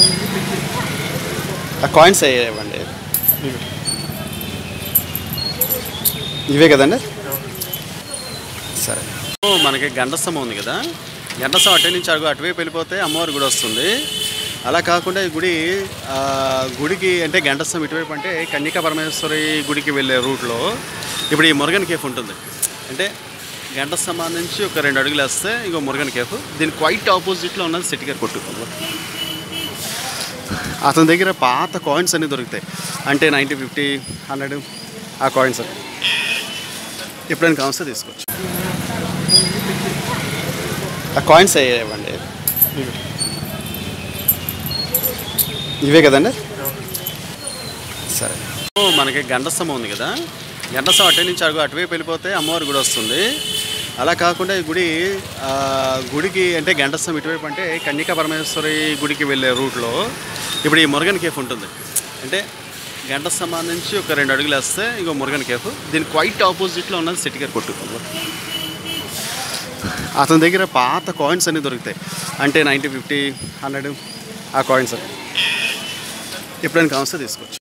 ఆ కాయిన్స్ ఇవ్వండి ఇవే కదండి సరే ఓ, మనకి గండస్తంభం ఉంది కదా గండస్తంభం అటు నుంచి అడుగు అటువైపు వెళ్ళిపోతే అమ్మవారి గుడి వస్తుంది అలా కాకుండా ఈ గుడి ఆ, గుడికి అంటే గండస్తంభం ఇటువైపు అంటే కన్యకా పరమేశ్వరి గుడికి వెళ్ళే రూట్లో ఇప్పుడు ఈ మురుగన్ కేఫ్ ఉంటుంది అంటే గంట స్తంభం నుంచి ఒక రెండు అడుగులు వేస్తే ఇంకో మురుగన్ కేఫ్ దీని క్వైట్ ఆపోజిట్లో ఉన్నది సిటిగర్ కొట్టు అతని దగ్గర పాత కాయిన్స్ అన్నీ దొరుకుతాయి అంటే నైంటీ ఫిఫ్టీ హండ్రెడ్ ఆ కాయిన్స్ ఎప్పుడైనా కావస్తే తీసుకోవచ్చు ఆ కాయిన్స్ ఇవ్వండి ఇవే కదండి సరే ఓ, మనకి గండస్తంభం ఉంది కదా గండస్తంభం అటు నుంచి అడుగు అటువైపు వెళ్ళిపోతే అమ్మవారి గుడి వస్తుంది అలా కాకుండా ఈ గుడి ఆ, గుడికి అంటే గండస్తంభం ఇటువైపు అంటే కన్యకా పరమేశ్వరి గుడికి వెళ్ళే రూట్లో ఇప్పుడు ఈ మురుగన్ కేఫ్ ఉంటుంది అంటే గంట స్తంభం నుంచి ఒక రెండు అడుగులు వేస్తే ఇంకో మురుగన్ కేఫ్ దీని క్వైట్ ఆపోజిట్లో ఉన్నది సిటిగర్ కొట్టు అతని దగ్గర పాత కాయిన్స్ అన్నీ దొరుకుతాయి అంటే నైంటీ ఫిఫ్టీ హండ్రెడ్ ఆ కాయిన్స్ ఎప్పుడైనా కావస్తే తీసుకోవచ్చు